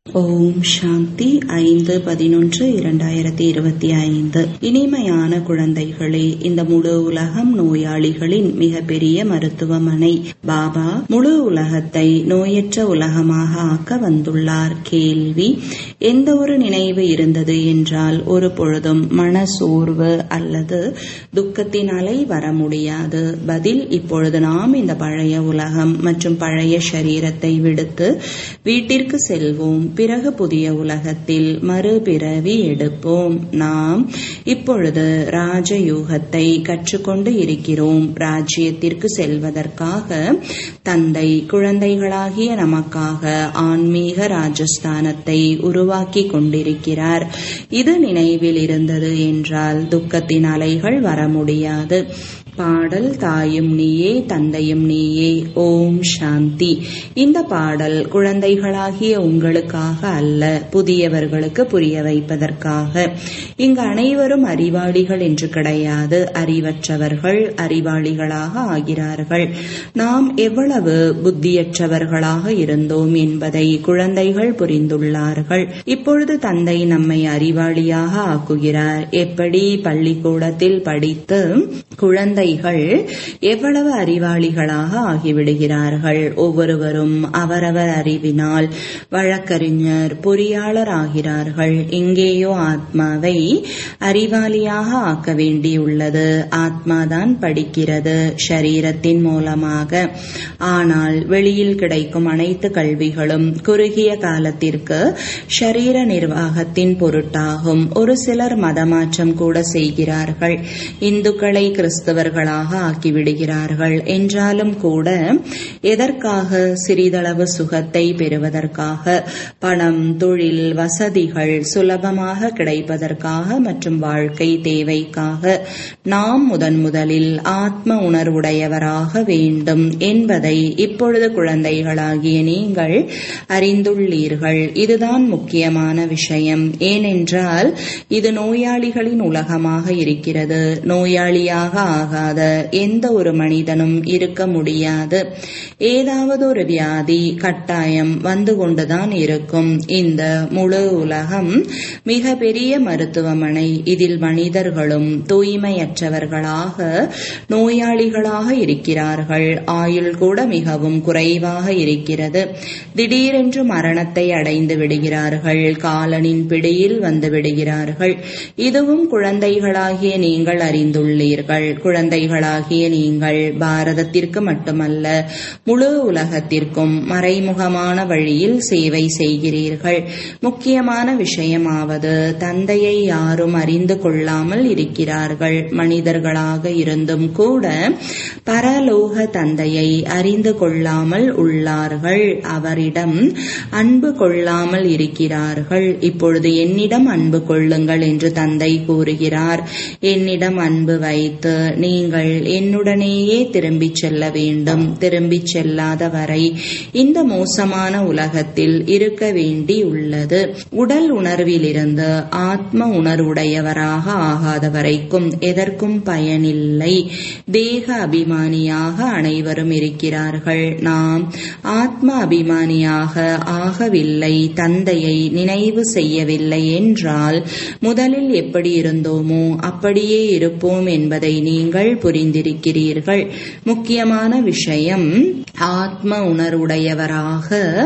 ஓம் சாந்தி ஐந்து பதினொன்று இரண்டாயிரத்தி இருபத்தி ஐந்து இனிமையான குழந்தைகளே இந்த முழு உலகம் நோயாளிகளின் மிக பெரிய மருத்துவமனை பாபா முழு உலகத்தை நோயற்ற உலகமாக ஆக்க வந்துள்ளார் கேள்வி எந்த ஒரு நினைவு இருந்தது என்றால் ஒரு பொழுதும் மன சோர்வு அல்லது துக்கத்தின் அலை வர முடியாது பதில் இப்பொழுது நாம் இந்த பழைய உலகம் மற்றும் பழைய சரீரத்தை விடுத்து வீட்டிற்கு செல்வோம் பிறகு புதிய உலகத்தில் மறுபிறவி எடுப்போம் நாம் இப்பொழுது ராஜயூகத்தை கற்றுக்கொண்டு இருக்கிறோம் ராஜ்யத்திற்கு செல்வதற்காக தந்தை குழந்தைகளாகிய நமக்காக ஆன்மீக ராஜஸ்தானத்தை உருவாக்கி கொண்டிருக்கிறார் இது நினைவில் இருந்தது என்றால் துக்கத்தின் அலைகள் வர முடியாது பாடல் தாயும் நீயே தந்தையும் நீயே ஓம் சாந்தி இந்த பாடல் குழந்தைகளாகிய உங்களுக்காக அல்ல புதியவர்களுக்கு புரிய வைப்பதற்காக இங்கு அனைவரும் அறிவாளிகள் என்று கிடையாது அறிவற்றவர்கள் அறிவாளிகளாக ஆகிறார்கள் நாம் எவ்வளவு புத்தியற்றவர்களாக இருந்தோம் என்பதை குழந்தைகள் புரிந்துள்ளார்கள் இப்பொழுது தந்தை நம்மை அறிவாளியாக ஆக்குகிறார் எப்படி பள்ளிக்கூடத்தில் படித்து குழந்தை குழந்தைகள் எவ்வளவு அறிவாளிகளாக ஆகிவிடுகிறார்கள் ஒவ்வொருவரும் அவரவர் அறிவினால் வழக்கறிஞர் பொறியாளர் ஆகிறார்கள் எங்கேயோ ஆத்மாவை அறிவாளியாக ஆக்க வேண்டியுள்ளது ஆத்மாதான் படிக்கிறது ஷரீரத்தின் மூலமாக ஆனால் வெளியில் கிடைக்கும் அனைத்து கல்விகளும் குறுகிய காலத்திற்கு ஷரீர நிர்வாகத்தின் பொருட்டாகும் ஒரு சிலர் மதமாற்றம் கூட செய்கிறார்கள் இந்துக்களை கிறிஸ்தவர்கள் அவர்களாக ஆக்கிவிடுகிறார்கள் என்றாலும் கூட எதற்காக சிறிதளவு சுகத்தை பெறுவதற்காக பணம் தொழில் வசதிகள் சுலபமாக கிடைப்பதற்காக மற்றும் வாழ்க்கை தேவைக்காக நாம் முதன் முதலில் ஆத்ம உணர்வுடையவராக வேண்டும் என்பதை இப்பொழுது குழந்தைகளாகிய நீங்கள் அறிந்துள்ளீர்கள் இதுதான் முக்கியமான விஷயம் ஏனென்றால் இது நோயாளிகளின் உலகமாக இருக்கிறது நோயாளியாக ஆக ஆகாத எந்த ஒரு மனிதனும் இருக்க முடியாது ஏதாவது ஒரு வியாதி கட்டாயம் வந்து கொண்டுதான் இருக்கும் இந்த முழு உலகம் மிக பெரிய மருத்துவமனை இதில் மனிதர்களும் தூய்மையற்றவர்களாக நோயாளிகளாக இருக்கிறார்கள் ஆயுள் கூட மிகவும் குறைவாக இருக்கிறது திடீரென்று மரணத்தை அடைந்து விடுகிறார்கள் காலனின் பிடியில் வந்து விடுகிறார்கள் இதுவும் குழந்தைகளாகிய நீங்கள் அறிந்துள்ளீர்கள் குழந்தைகளாகிய நீங்கள் பாரதத்திற்கு மட்டுமல்ல முழு உலகத்திற்கும் மறைமுகமான வழியில் சேவை செய்கிறீர்கள் முக்கியமான விஷயமாவது தந்தையை யாரும் அறிந்து கொள்ளாமல் இருக்கிறார்கள் மனிதர்களாக இருந்தும் கூட பரலோக தந்தையை அறிந்து கொள்ளாமல் உள்ளார்கள் அவரிடம் அன்பு கொள்ளாமல் இருக்கிறார்கள் இப்பொழுது என்னிடம் அன்பு கொள்ளுங்கள் என்று தந்தை கூறுகிறார் என்னிடம் அன்பு வைத்து நீங்கள் என்னுடனேயே திரும்பிச் செல்ல வேண்டும் திரும்பிச் செல்லாத வரை இந்த மோசமான உலகத்தில் இருக்க வேண்டி உள்ளது உடல் உணர்விலிருந்து ஆத்ம உணர்வுடையவராக ஆகாத வரைக்கும் எதற்கும் பயனில்லை தேக அபிமானியாக அனைவரும் இருக்கிறார்கள் நாம் ஆத்ம அபிமானியாக ஆகவில்லை தந்தையை நினைவு செய்யவில்லை என்றால் முதலில் எப்படி இருந்தோமோ அப்படியே இருப்போம் என்பதை நீங்கள் புரிந்திருக்கிறீர்கள் முக்கியமான விஷயம் ஆத்ம உணர்வுடையவராக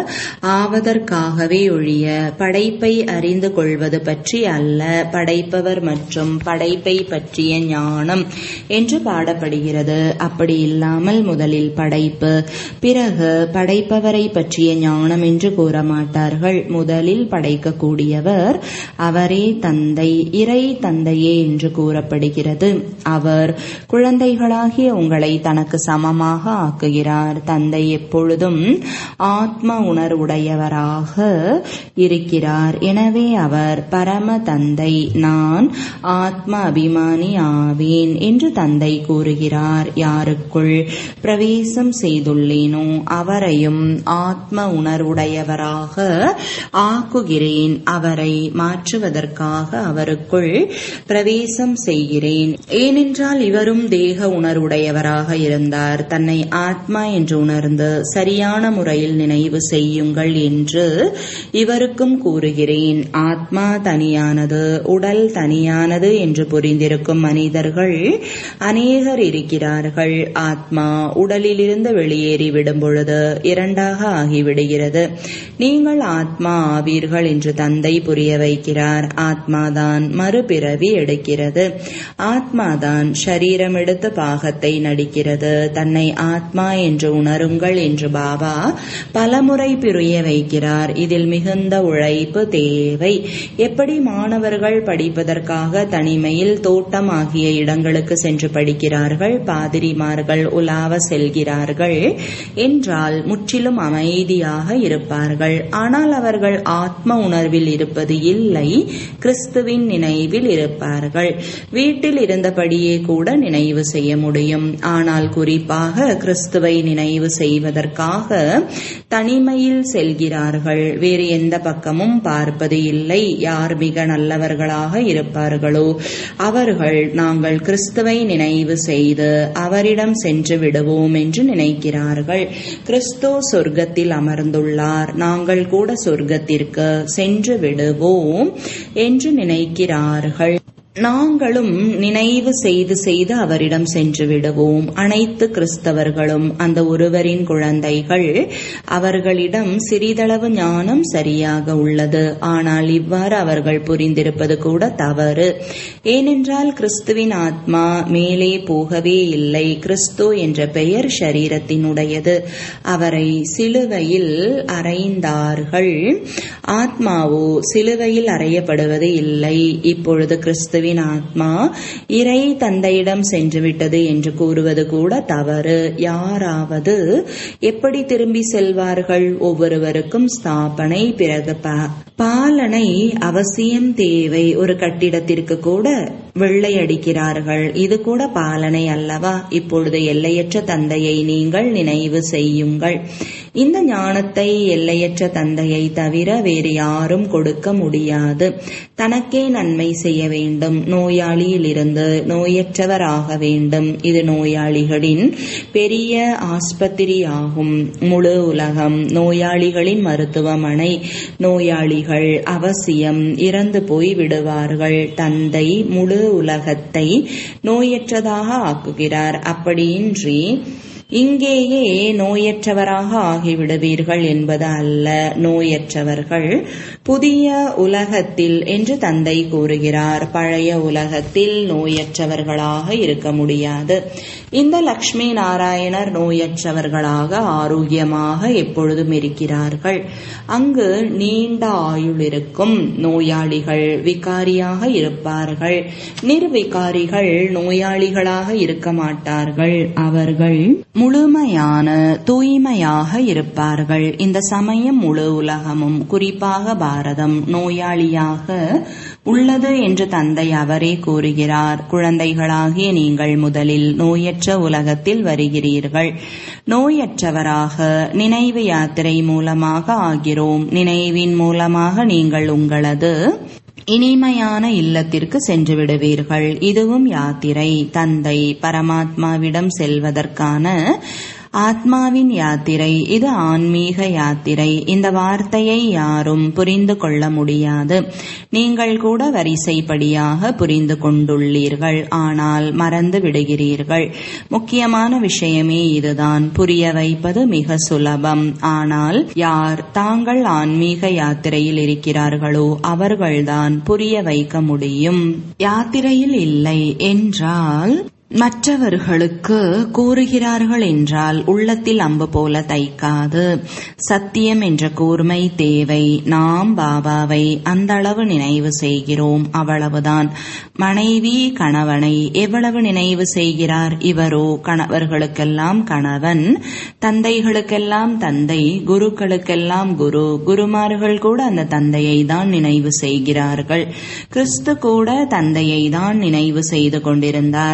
ஆவதற்காகவே ஒழிய படைப்பை அறிந்து கொள்வது பற்றி அல்ல படைப்பவர் மற்றும் படைப்பை பற்றிய ஞானம் என்று பாடப்படுகிறது அப்படி இல்லாமல் முதலில் படைப்பு பிறகு படைப்பவரை பற்றிய ஞானம் என்று கூற மாட்டார்கள் முதலில் படைக்கக்கூடியவர் அவரே தந்தை இறை தந்தையே என்று கூறப்படுகிறது அவர் குழந்தைகளாகிய உங்களை தனக்கு சமமாக ஆக்குகிறார் தந்தை எப்பொழுதும் ஆத்ம உணர்வுடையவராக இருக்கிறார் எனவே அவர் பரம தந்தை நான் ஆத்ம அபிமானி ஆவேன் என்று தந்தை கூறுகிறார் யாருக்குள் பிரவேசம் செய்துள்ளேனோ அவரையும் ஆத்ம உணர்வுடையவராக ஆக்குகிறேன் அவரை மாற்றுவதற்காக அவருக்குள் பிரவேசம் செய்கிறேன் ஏனென்றால் இவரும் வெறும் தேக உணர்வுடையவராக இருந்தார் தன்னை ஆத்மா என்று உணர்ந்து சரியான முறையில் நினைவு செய்யுங்கள் என்று இவருக்கும் கூறுகிறேன் ஆத்மா தனியானது உடல் தனியானது என்று புரிந்திருக்கும் மனிதர்கள் அநேகர் இருக்கிறார்கள் ஆத்மா உடலிலிருந்து வெளியேறி விடும் பொழுது இரண்டாக ஆகிவிடுகிறது நீங்கள் ஆத்மா ஆவீர்கள் என்று தந்தை புரிய வைக்கிறார் ஆத்மாதான் மறுபிறவி எடுக்கிறது ஆத்மாதான் சரீரம் எடுத்து பாகத்தை நடிக்கிறது தன்னை ஆத்மா என்று உணருங்கள் என்று பாபா பலமுறை புரிய வைக்கிறார் இதில் மிகுந்த உழைப்பு தேவை எப்படி மாணவர்கள் படிப்பதற்காக தனிமையில் தோட்டம் ஆகிய இடங்களுக்கு சென்று படிக்கிறார்கள் பாதிரிமார்கள் உலாவ செல்கிறார்கள் என்றால் முற்றிலும் அமைதியாக இருப்பார்கள் ஆனால் அவர்கள் ஆத்ம உணர்வில் இருப்பது இல்லை கிறிஸ்துவின் நினைவில் இருப்பார்கள் வீட்டில் இருந்தபடியே கூட நினைவு செய்ய முடியும் ஆனால் குறிப்பாக கிறிஸ்துவை நினைவு செய்வதற்காக தனிமையில் செல்கிறார்கள் வேறு எந்த பக்கமும் பார்ப்பது இல்லை யார் மிக நல்லவர்களாக இருப்பார்களோ அவர்கள் நாங்கள் கிறிஸ்துவை நினைவு செய்து அவரிடம் சென்று விடுவோம் என்று நினைக்கிறார்கள் கிறிஸ்து சொர்க்கத்தில் அமர்ந்துள்ளார் நாங்கள் கூட சொர்க்கத்திற்கு சென்று விடுவோம் என்று நினைக்கிறார்கள் நாங்களும் நினைவு செய்து செய்து அவரிடம் சென்று விடுவோம் அனைத்து கிறிஸ்தவர்களும் அந்த ஒருவரின் குழந்தைகள் அவர்களிடம் சிறிதளவு ஞானம் சரியாக உள்ளது ஆனால் இவ்வாறு அவர்கள் புரிந்திருப்பது கூட தவறு ஏனென்றால் கிறிஸ்துவின் ஆத்மா மேலே போகவே இல்லை கிறிஸ்து என்ற பெயர் சரீரத்தினுடையது அவரை சிலுவையில் அறைந்தார்கள் ஆத்மாவோ சிலுவையில் அறையப்படுவது இல்லை இப்பொழுது கிறிஸ்து கிறிஸ்துவின் ஆத்மா இறை தந்தையிடம் சென்றுவிட்டது என்று கூறுவது கூட தவறு யாராவது எப்படி திரும்பி செல்வார்கள் ஒவ்வொருவருக்கும் ஸ்தாபனை பிறகு பாலனை அவசியம் தேவை ஒரு கட்டிடத்திற்கு கூட வெள்ளை அடிக்கிறார்கள் இது கூட பாலனை அல்லவா இப்பொழுது எல்லையற்ற தந்தையை நீங்கள் நினைவு செய்யுங்கள் இந்த ஞானத்தை எல்லையற்ற தந்தையை தவிர வேறு யாரும் கொடுக்க முடியாது தனக்கே நன்மை செய்ய வேண்டும் நோயாளியில் இருந்து நோயற்றவராக வேண்டும் இது நோயாளிகளின் பெரிய ஆஸ்பத்திரி ஆகும் முழு உலகம் நோயாளிகளின் மருத்துவமனை நோயாளிகள் அவசியம் இறந்து போய் விடுவார்கள் தந்தை முழு உலகத்தை நோயற்றதாக ஆக்குகிறார் அப்படியின்றி இங்கேயே நோயற்றவராக ஆகிவிடுவீர்கள் என்பது அல்ல நோயற்றவர்கள் புதிய உலகத்தில் என்று தந்தை கூறுகிறார் பழைய உலகத்தில் நோயற்றவர்களாக இருக்க முடியாது இந்த லக்ஷ்மி நாராயணர் நோயற்றவர்களாக ஆரோக்கியமாக எப்பொழுதும் இருக்கிறார்கள் அங்கு நீண்ட ஆயுள் இருக்கும் நோயாளிகள் விகாரியாக இருப்பார்கள் நிர்விகாரிகள் நோயாளிகளாக இருக்க மாட்டார்கள் அவர்கள் முழுமையான தூய்மையாக இருப்பார்கள் இந்த சமயம் முழு உலகமும் குறிப்பாக பாரதம் நோயாளியாக உள்ளது என்று தந்தை அவரே கூறுகிறார் குழந்தைகளாகிய நீங்கள் முதலில் நோயற்ற உலகத்தில் வருகிறீர்கள் நோயற்றவராக நினைவு யாத்திரை மூலமாக ஆகிறோம் நினைவின் மூலமாக நீங்கள் உங்களது இனிமையான இல்லத்திற்கு சென்று விடுவீர்கள் இதுவும் யாத்திரை தந்தை பரமாத்மாவிடம் செல்வதற்கான ஆத்மாவின் யாத்திரை இது ஆன்மீக யாத்திரை இந்த வார்த்தையை யாரும் புரிந்து கொள்ள முடியாது நீங்கள் கூட வரிசைப்படியாக புரிந்து கொண்டுள்ளீர்கள் ஆனால் மறந்து விடுகிறீர்கள் முக்கியமான விஷயமே இதுதான் புரிய வைப்பது மிக சுலபம் ஆனால் யார் தாங்கள் ஆன்மீக யாத்திரையில் இருக்கிறார்களோ அவர்கள்தான் புரிய வைக்க முடியும் யாத்திரையில் இல்லை என்றால் மற்றவர்களுக்கு கூறுகிறார்கள் என்றால் உள்ளத்தில் அம்பு போல தைக்காது சத்தியம் என்ற கூர்மை தேவை நாம் பாபாவை அந்த அளவு நினைவு செய்கிறோம் அவ்வளவுதான் மனைவி கணவனை எவ்வளவு நினைவு செய்கிறார் இவரோ கணவர்களுக்கெல்லாம் கணவன் தந்தைகளுக்கெல்லாம் தந்தை குருக்களுக்கெல்லாம் குரு குருமார்கள் கூட அந்த தந்தையை தான் நினைவு செய்கிறார்கள் கிறிஸ்து கூட தந்தையை தான் நினைவு செய்து கொண்டிருந்தார் ஆனால்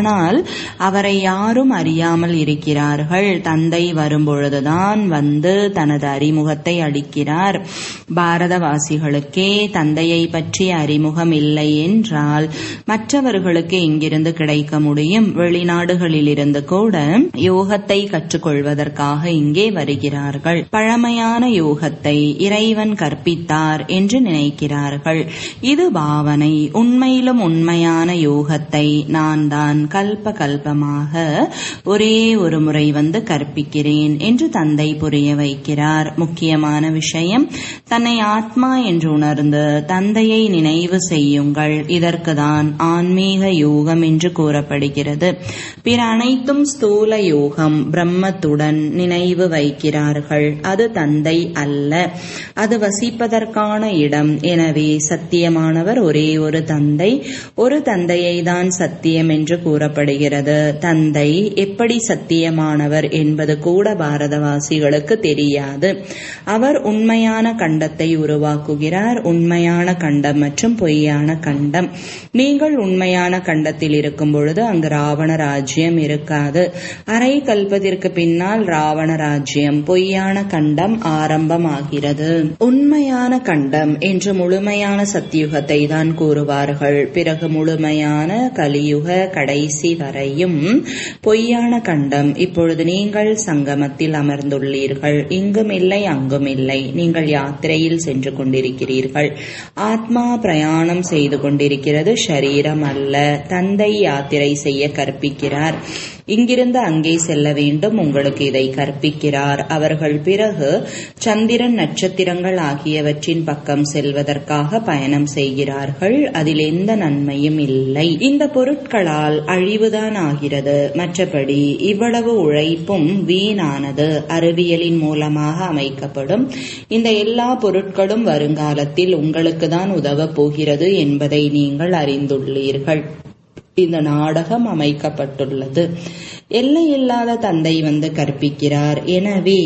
ஆனால் அவரை யாரும் அறியாமல் இருக்கிறார்கள் தந்தை வரும்பொழுதுதான் வந்து தனது அறிமுகத்தை அளிக்கிறார் பாரதவாசிகளுக்கே தந்தையை பற்றி அறிமுகம் இல்லை என்றால் மற்றவர்களுக்கு இங்கிருந்து கிடைக்க முடியும் வெளிநாடுகளிலிருந்து கூட யோகத்தை கற்றுக்கொள்வதற்காக இங்கே வருகிறார்கள் பழமையான யோகத்தை இறைவன் கற்பித்தார் என்று நினைக்கிறார்கள் இது பாவனை உண்மையிலும் உண்மையான யோகத்தை நான் தான் கல்ப கல்பமாக ஒரே ஒரு முறை வந்து கற்பிக்கிறேன் என்று தந்தை புரிய வைக்கிறார் முக்கியமான விஷயம் தன்னை ஆத்மா என்று உணர்ந்து தந்தையை நினைவு செய்யுங்கள் இதற்கு தான் ஆன்மீக யோகம் என்று கூறப்படுகிறது பிற அனைத்தும் ஸ்தூல யோகம் பிரம்மத்துடன் நினைவு வைக்கிறார்கள் அது தந்தை அல்ல அது வசிப்பதற்கான இடம் எனவே சத்தியமானவர் ஒரே ஒரு தந்தை ஒரு தந்தையை தான் சத்தியம் என்று கூறப்படுகிறது தந்தை எப்படி சத்தியமானவர் என்பது கூட பாரதவாசிகளுக்கு தெரியாது அவர் உண்மையான கண்டத்தை உருவாக்குகிறார் உண்மையான கண்டம் மற்றும் பொய்யான கண்டம் நீங்கள் உண்மையான கண்டத்தில் இருக்கும் பொழுது அங்கு ராவண ராஜ்யம் இருக்காது அரை கல்பத்திற்கு பின்னால் ராவண ராஜ்யம் பொய்யான கண்டம் ஆரம்பமாகிறது உண்மையான கண்டம் என்று முழுமையான சத்தியுகத்தை தான் கூறுவார்கள் பிறகு முழுமையான கலியுக கடைசி வரையும் பொய்யான கண்டம் இப்பொழுது நீங்கள் சங்கமத்தில் அமர்ந்துள்ளீர்கள் இங்கும் இல்லை அங்கும் இல்லை நீங்கள் யாத்திரையில் சென்று கொண்டிருக்கிறீர்கள் ஆத்மா பிரயாணம் செய்து கொண்டிருக்கிறது ஷரீரம் அல்ல தந்தை யாத்திரை செய்ய கற்பிக்கிறார் இங்கிருந்து அங்கே செல்ல வேண்டும் உங்களுக்கு இதை கற்பிக்கிறார் அவர்கள் பிறகு சந்திரன் நட்சத்திரங்கள் ஆகியவற்றின் பக்கம் செல்வதற்காக பயணம் செய்கிறார்கள் அதில் எந்த நன்மையும் இல்லை இந்த பொருட்களால் அழிவுதான் ஆகிறது மற்றபடி இவ்வளவு உழைப்பும் வீணானது அறிவியலின் மூலமாக அமைக்கப்படும் இந்த எல்லா பொருட்களும் வருங்காலத்தில் உங்களுக்கு தான் உதவப் போகிறது என்பதை நீங்கள் அறிந்துள்ளீர்கள் இந்த நாடகம் அமைக்கப்பட்டுள்ளது எல்லையில்லாத தந்தை வந்து கற்பிக்கிறார் எனவே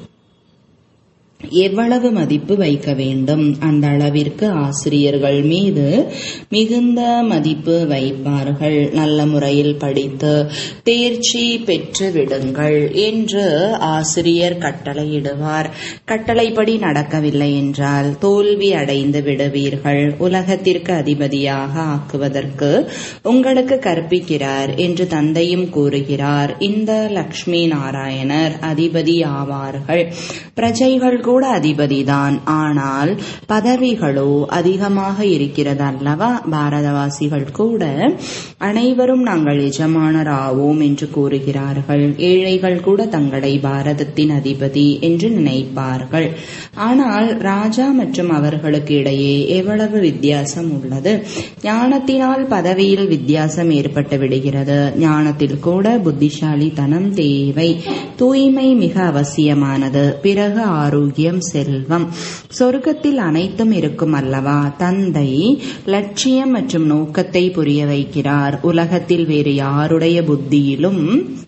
எவ்வளவு மதிப்பு வைக்க வேண்டும் அந்த அளவிற்கு ஆசிரியர்கள் மீது மிகுந்த மதிப்பு வைப்பார்கள் நல்ல முறையில் படித்து தேர்ச்சி பெற்று விடுங்கள் என்று ஆசிரியர் கட்டளையிடுவார் கட்டளைப்படி நடக்கவில்லை என்றால் தோல்வி அடைந்து விடுவீர்கள் உலகத்திற்கு அதிபதியாக ஆக்குவதற்கு உங்களுக்கு கற்பிக்கிறார் என்று தந்தையும் கூறுகிறார் இந்த லக்ஷ்மி நாராயணர் அதிபதி ஆவார்கள் பிரஜைகள் கூட அதிபதிதான் ஆனால் பதவிகளோ அதிகமாக இருக்கிறது அல்லவா பாரதவாசிகள் கூட அனைவரும் நாங்கள் எஜமானர் ஆவோம் என்று கூறுகிறார்கள் ஏழைகள் கூட தங்களை பாரதத்தின் அதிபதி என்று நினைப்பார்கள் ஆனால் ராஜா மற்றும் அவர்களுக்கு இடையே எவ்வளவு வித்தியாசம் உள்ளது ஞானத்தினால் பதவியில் வித்தியாசம் ஏற்பட்டு விடுகிறது ஞானத்தில் கூட புத்திசாலித்தனம் தேவை தூய்மை மிக அவசியமானது பிறகு ஆரோக்கியம் செல்வம் சொர்க்கத்தில் அனைத்தும் இருக்கும் அல்லவா தந்தை லட்சியம் மற்றும் நோக்கத்தை புரிய வைக்கிறார் உலகத்தில் வேறு யாருடைய புத்தியிலும்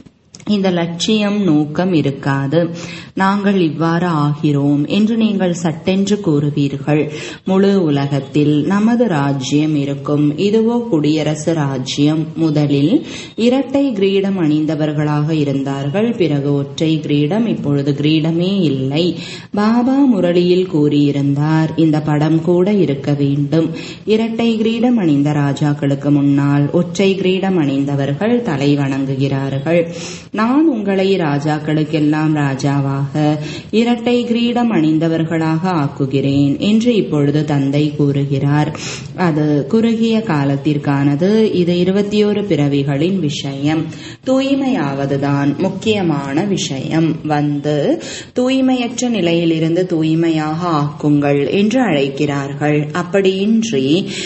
இந்த லட்சியம் நோக்கம் இருக்காது நாங்கள் இவ்வாறு ஆகிறோம் என்று நீங்கள் சட்டென்று கூறுவீர்கள் முழு உலகத்தில் நமது ராஜ்யம் இருக்கும் இதுவோ குடியரசு ராஜ்யம் முதலில் இரட்டை கிரீடம் அணிந்தவர்களாக இருந்தார்கள் பிறகு ஒற்றை கிரீடம் இப்பொழுது கிரீடமே இல்லை பாபா முரளியில் கூறியிருந்தார் இந்த படம் கூட இருக்க வேண்டும் இரட்டை கிரீடம் அணிந்த ராஜாக்களுக்கு முன்னால் ஒற்றை கிரீடம் அணிந்தவர்கள் தலை வணங்குகிறார்கள் நான் உங்களை ராஜாக்களுக்கெல்லாம் ராஜாவாக இரட்டை கிரீடம் அணிந்தவர்களாக ஆக்குகிறேன் என்று இப்பொழுது தந்தை கூறுகிறார் அது குறுகிய காலத்திற்கானது இது இருபத்தி ஒரு பிறவிகளின் விஷயம் தூய்மையாவதுதான் முக்கியமான விஷயம் வந்து தூய்மையற்ற நிலையிலிருந்து தூய்மையாக ஆக்குங்கள் என்று அழைக்கிறார்கள் அப்படியின்றி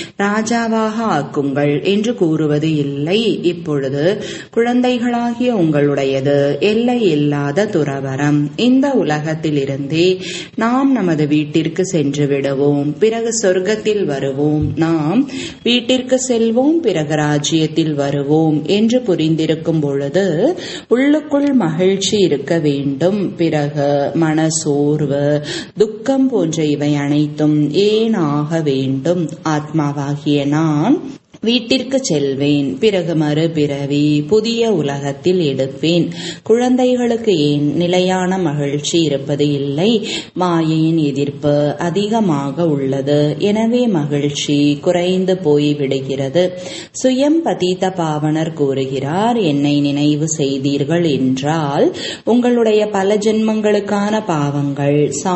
ராஜாவாக ஆக்குங்கள் என்று கூறுவது இல்லை இப்பொழுது குழந்தைகளாகிய உங்களுடையது எல்லை இல்லாத துறவரம் இந்த உலகத்திலிருந்தே நாம் நமது வீட்டிற்கு சென்று விடுவோம் பிறகு சொர்க்கத்தில் வருவோம் நாம் வீட்டிற்கு செல்வோம் பிறகு ராஜ்யத்தில் வருவோம் என்று புரிந்திருக்கும் பொழுது உள்ளுக்குள் மகிழ்ச்சி இருக்க வேண்டும் பிறகு மனசோர்வு துக்கம் போன்ற இவை அனைத்தும் ஏன் ஆக வேண்டும் ஆத்மாவாகிய நான் வீட்டிற்கு செல்வேன் பிறகு மறுபிறவி புதிய உலகத்தில் எடுப்பேன் குழந்தைகளுக்கு ஏன் நிலையான மகிழ்ச்சி இருப்பது இல்லை மாயையின் எதிர்ப்பு அதிகமாக உள்ளது எனவே மகிழ்ச்சி குறைந்து போய்விடுகிறது சுயம் பதீத பாவனர் கூறுகிறார் என்னை நினைவு செய்தீர்கள் என்றால் உங்களுடைய பல ஜென்மங்களுக்கான பாவங்கள்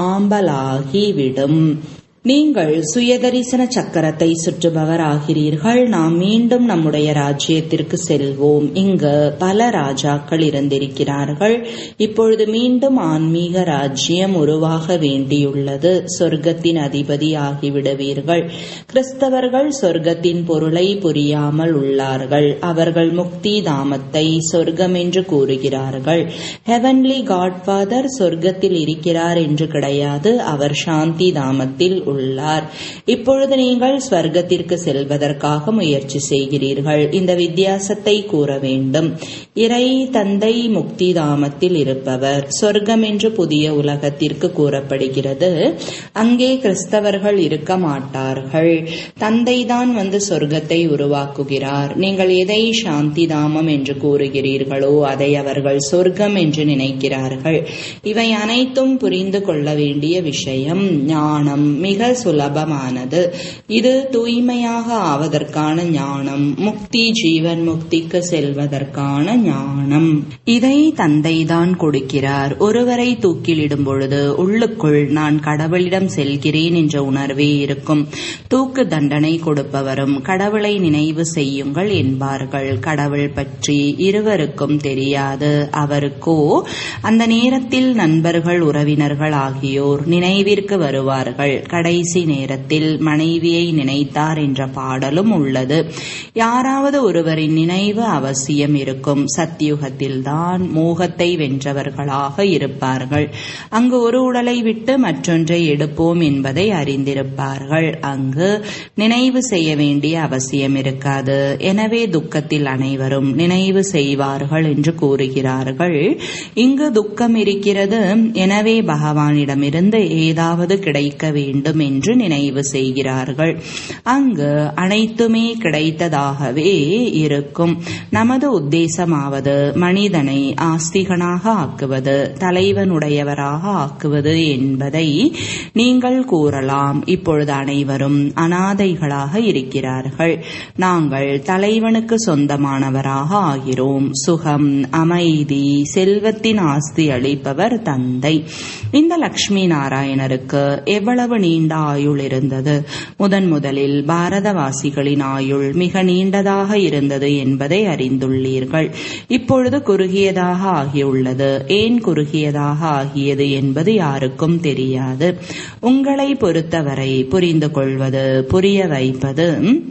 சாம்பலாகிவிடும் நீங்கள் சுயதரிசன சக்கரத்தை சுற்றுபவர் ஆகிறீர்கள் நாம் மீண்டும் நம்முடைய ராஜ்யத்திற்கு செல்வோம் இங்கு பல ராஜாக்கள் இருந்திருக்கிறார்கள் இப்பொழுது மீண்டும் ஆன்மீக ராஜ்யம் உருவாக வேண்டியுள்ளது சொர்க்கத்தின் அதிபதி ஆகிவிடுவீர்கள் கிறிஸ்தவர்கள் சொர்க்கத்தின் பொருளை புரியாமல் உள்ளார்கள் அவர்கள் முக்தி தாமத்தை சொர்க்கம் என்று கூறுகிறார்கள் ஹெவன்லி காட்ஃபாதர் சொர்க்கத்தில் இருக்கிறார் என்று கிடையாது அவர் சாந்தி தாமத்தில் உள்ளார் இப்பொழுது நீங்கள் ஸ்வர்க்கத்திற்கு செல்வதற்காக முயற்சி செய்கிறீர்கள் இந்த வித்தியாசத்தை கூற வேண்டும் இறை தந்தை முக்தி தாமத்தில் இருப்பவர் சொர்க்கம் என்று புதிய உலகத்திற்கு கூறப்படுகிறது அங்கே கிறிஸ்தவர்கள் இருக்க மாட்டார்கள் தந்தைதான் வந்து சொர்க்கத்தை உருவாக்குகிறார் நீங்கள் எதை சாந்தி தாமம் என்று கூறுகிறீர்களோ அதை அவர்கள் சொர்க்கம் என்று நினைக்கிறார்கள் இவை அனைத்தும் புரிந்து கொள்ள வேண்டிய விஷயம் ஞானம் மிக சுலபமானது இது தூய்மையாக ஆவதற்கான ஞானம் முக்தி ஜீவன் முக்திக்கு செல்வதற்கான ஞானம் இதை தந்தைதான் கொடுக்கிறார் ஒருவரை தூக்கிலிடும் பொழுது உள்ளுக்குள் நான் கடவுளிடம் செல்கிறேன் என்ற உணர்வே இருக்கும் தூக்கு தண்டனை கொடுப்பவரும் கடவுளை நினைவு செய்யுங்கள் என்பார்கள் கடவுள் பற்றி இருவருக்கும் தெரியாது அவருக்கோ அந்த நேரத்தில் நண்பர்கள் உறவினர்கள் ஆகியோர் நினைவிற்கு வருவார்கள் கடைசி நேரத்தில் மனைவியை நினைத்தார் என்ற பாடலும் உள்ளது யாராவது ஒருவரின் நினைவு அவசியம் இருக்கும் சத்தியுகத்தில்தான் மோகத்தை வென்றவர்களாக இருப்பார்கள் அங்கு ஒரு உடலை விட்டு மற்றொன்றை எடுப்போம் என்பதை அறிந்திருப்பார்கள் அங்கு நினைவு செய்ய வேண்டிய அவசியம் இருக்காது எனவே துக்கத்தில் அனைவரும் நினைவு செய்வார்கள் என்று கூறுகிறார்கள் இங்கு துக்கம் இருக்கிறது எனவே பகவானிடமிருந்து ஏதாவது கிடைக்க வேண்டும் என்று நினைவு செய்கிறார்கள் அங்கு அனைத்துமே கிடைத்ததாகவே இருக்கும் நமது உத்தேசமாவது மனிதனை ஆஸ்திகனாக ஆக்குவது தலைவனுடையவராக ஆக்குவது என்பதை நீங்கள் கூறலாம் இப்பொழுது அனைவரும் அனாதைகளாக இருக்கிறார்கள் நாங்கள் தலைவனுக்கு சொந்தமானவராக ஆகிறோம் சுகம் அமைதி செல்வத்தின் ஆஸ்தி அளிப்பவர் தந்தை இந்த லக்ஷ்மி நாராயணருக்கு எவ்வளவு நீண்ட ஆயுள் இருந்தது முதன் முதலில் பாரதவாசிகளின் ஆயுள் மிக நீண்டதாக இருந்தது என்பதை அறிந்துள்ளீர்கள் இப்பொழுது குறுகியதாக ஆகியுள்ளது ஏன் குறுகியதாக ஆகியது என்பது யாருக்கும் தெரியாது உங்களை பொறுத்தவரை புரிந்து கொள்வது புரிய வைப்பது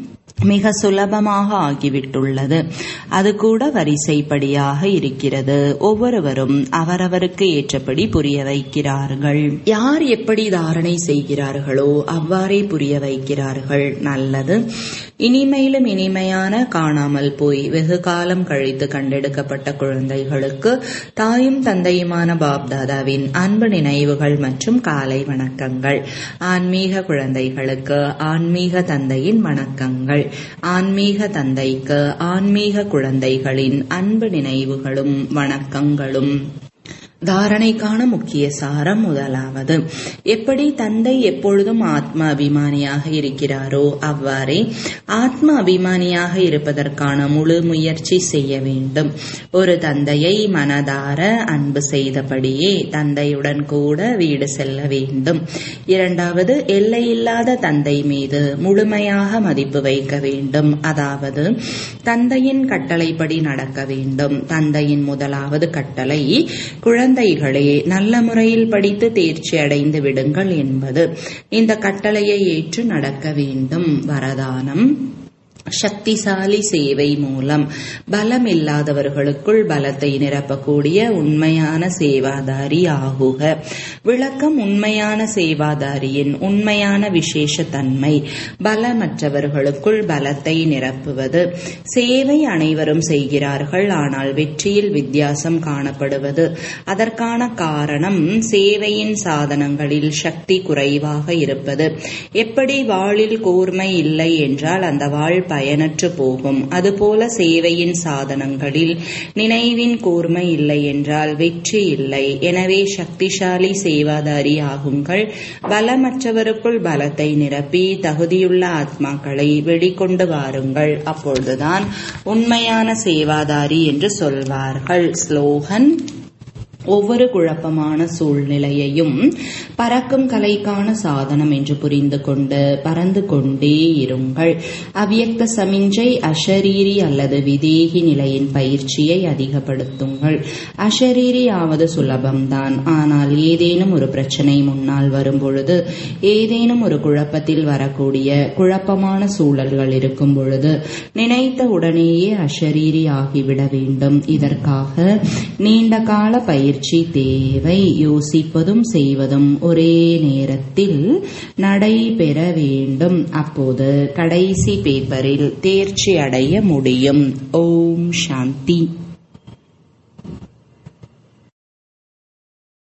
மிக சுலபமாக ஆகிவிட்டுள்ளது அது கூட வரிசைப்படியாக இருக்கிறது ஒவ்வொருவரும் அவரவருக்கு ஏற்றபடி புரிய வைக்கிறார்கள் யார் எப்படி தாரணை செய்கிறார்களோ அவ்வாறே புரிய வைக்கிறார்கள் நல்லது இனிமையிலும் இனிமையான காணாமல் போய் வெகு காலம் கழித்து கண்டெடுக்கப்பட்ட குழந்தைகளுக்கு தாயும் தந்தையுமான பாப்தாதாவின் அன்பு நினைவுகள் மற்றும் காலை வணக்கங்கள் ஆன்மீக குழந்தைகளுக்கு ஆன்மீக தந்தையின் வணக்கங்கள் ஆன்மீக தந்தைக்கு ஆன்மீக குழந்தைகளின் அன்பு நினைவுகளும் வணக்கங்களும் தாரணைக்கான முக்கிய சாரம் முதலாவது எப்படி தந்தை எப்பொழுதும் ஆத்ம அபிமானியாக இருக்கிறாரோ அவ்வாறே ஆத்ம அபிமானியாக இருப்பதற்கான முழு முயற்சி செய்ய வேண்டும் ஒரு தந்தையை மனதார அன்பு செய்தபடியே தந்தையுடன் கூட வீடு செல்ல வேண்டும் இரண்டாவது எல்லையில்லாத தந்தை மீது முழுமையாக மதிப்பு வைக்க வேண்டும் அதாவது தந்தையின் கட்டளைப்படி நடக்க வேண்டும் தந்தையின் முதலாவது கட்டளை குழந்தைகளே நல்ல முறையில் படித்து தேர்ச்சி அடைந்து விடுங்கள் என்பது இந்த கட்டளையை ஏற்று நடக்க வேண்டும் வரதானம் சக்திசாலி சேவை மூலம் பலம் இல்லாதவர்களுக்குள் பலத்தை நிரப்பக்கூடிய உண்மையான சேவாதாரி ஆகுக விளக்கம் உண்மையான சேவாதாரியின் உண்மையான விசேஷ தன்மை பலமற்றவர்களுக்குள் பலத்தை நிரப்புவது சேவை அனைவரும் செய்கிறார்கள் ஆனால் வெற்றியில் வித்தியாசம் காணப்படுவது அதற்கான காரணம் சேவையின் சாதனங்களில் சக்தி குறைவாக இருப்பது எப்படி வாளில் கூர்மை இல்லை என்றால் அந்த வாழ் பயனற்று போகும் அதுபோல சேவையின் சாதனங்களில் நினைவின் கூர்மை இல்லை என்றால் வெற்றி இல்லை எனவே சக்திசாலி சேவாதாரி ஆகுங்கள் பலமற்றவருக்குள் பலத்தை நிரப்பி தகுதியுள்ள ஆத்மாக்களை வெளிக்கொண்டு வாருங்கள் அப்பொழுதுதான் உண்மையான சேவாதாரி என்று சொல்வார்கள் ஸ்லோகன் ஒவ்வொரு குழப்பமான சூழ்நிலையையும் பறக்கும் கலைக்கான சாதனம் என்று புரிந்து கொண்டு பறந்து கொண்டே இருங்கள் அவ்யக்த சமிஞ்சை அஷரீரி அல்லது விதேகி நிலையின் பயிற்சியை அதிகப்படுத்துங்கள் அஷரீரி ஆவது சுலபம்தான் ஆனால் ஏதேனும் ஒரு பிரச்சனை முன்னால் வரும்பொழுது ஏதேனும் ஒரு குழப்பத்தில் வரக்கூடிய குழப்பமான சூழல்கள் இருக்கும் பொழுது நினைத்த உடனேயே அஷரீரி ஆகிவிட வேண்டும் இதற்காக நீண்ட கால பயிற்சி பயிற்சி தேவை யோசிப்பதும் செய்வதும் ஒரே நேரத்தில் நடைபெற வேண்டும் அப்போது கடைசி பேப்பரில் தேர்ச்சி அடைய முடியும் ஓம் சாந்தி